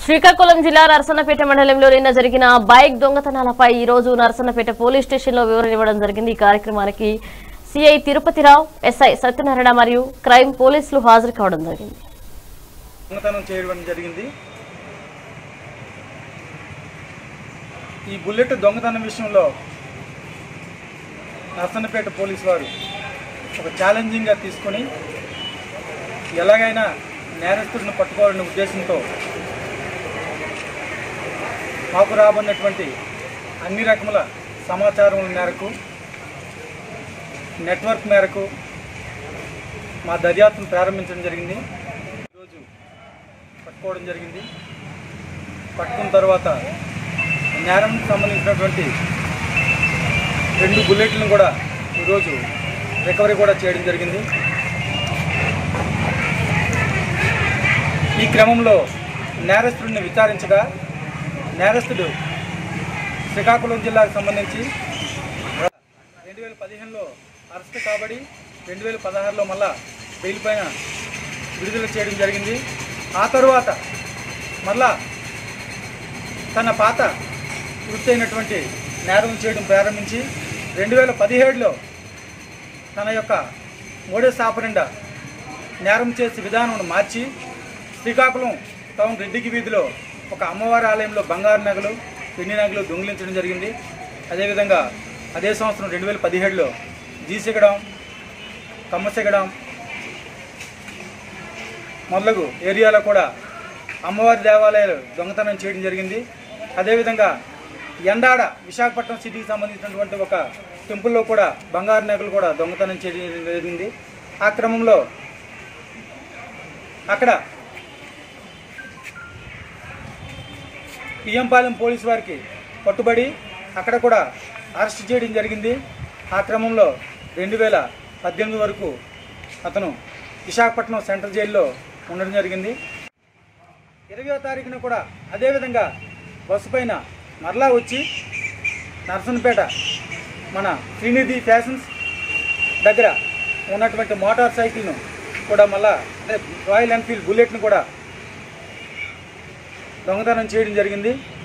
శ్రీకాకుళం జిల్లా నరసన్నపేట మండలంలో నిన్న జరిగిన బైక్ దొంగతనాలపై ఈ రోజు నరసన్నపేట పోలీస్ స్టేషన్లో వివరణ ఇవ్వడం జరిగింది ఈ కార్యక్రమానికి సిఐ తిరుపతిరావు ఎస్ఐ సత్యనారాయణ మరియు క్రైమ్ పోలీసులు హాజరు కావడం జరిగింది దొంగతనం చేయడం జరిగింది ఈ బుల్లెట్ దొంగతనం విషయంలో నర్సన్నపేట పోలీసు వారు ఒక ఛాలెంజింగ్గా తీసుకొని ఎలాగైనా నేరస్తుడిని పట్టుకోవాలనే ఉద్దేశంతో మాకు రాబడినటువంటి అన్ని రకముల సమాచారం మేరకు నెట్వర్క్ మేరకు మా దర్యాప్తును ప్రారంభించడం జరిగింది ఈరోజు పట్టుకోవడం జరిగింది పట్టుకున్న తర్వాత నేరంకి సంబంధించినటువంటి రెండు బుల్లెట్లను కూడా ఈరోజు రికవరీ కూడా చేయడం జరిగింది ఈ క్రమంలో నేరస్తుడిని విచారించగా నేరస్తుడు శ్రీకాకుళం జిల్లాకు సంబంధించి రెండు వేల పదిహేనులో అరెస్ట్ కాబడి రెండు వేల పదహారులో మళ్ళా బెయిల్ పైన విడుదల చేయడం జరిగింది ఆ తరువాత మళ్ళా తన పాత వృత్తి అయినటువంటి నేరం చేయడం ప్రారంభించి రెండు వేల పదిహేడులో తన యొక్క మోడస్ ఆపరెండా నేరం చేసే విధానం మార్చి శ్రీకాకుళం టౌన్ రెడ్డికి వీధిలో ఒక అమ్మవారి ఆలయంలో బంగారు నగలు వెండి నగలు దొంగిలించడం జరిగింది అదేవిధంగా అదే సంవత్సరం రెండు వేల పదిహేడులో జీసిగడం కమ్మసిగడం మొదలగు ఏరియాలో కూడా అమ్మవారి దేవాలయాలు దొంగతనం చేయడం జరిగింది అదేవిధంగా ఎండాడ విశాఖపట్నం సిటీకి సంబంధించినటువంటి ఒక టెంపుల్లో కూడా బంగారు నగలు కూడా దొంగతనం చేయడం జరిగింది ఆ క్రమంలో అక్కడ పిఎంపాలెం పోలీసు వారికి పట్టుబడి అక్కడ కూడా అరెస్ట్ చేయడం జరిగింది ఆ క్రమంలో రెండు వేల పద్దెనిమిది వరకు అతను విశాఖపట్నం సెంట్రల్ జైల్లో ఉండడం జరిగింది ఇరవయో తారీఖున కూడా అదేవిధంగా బస్సు పైన మరలా వచ్చి నర్సన్పేట మన శ్రీనిధి ఫ్యాషన్స్ దగ్గర ఉన్నటువంటి మోటార్ సైకిల్ను కూడా మళ్ళా అదే రాయల్ ఎన్ఫీల్డ్ బుల్లెట్ను కూడా దొంగతనం చేయడం జరిగింది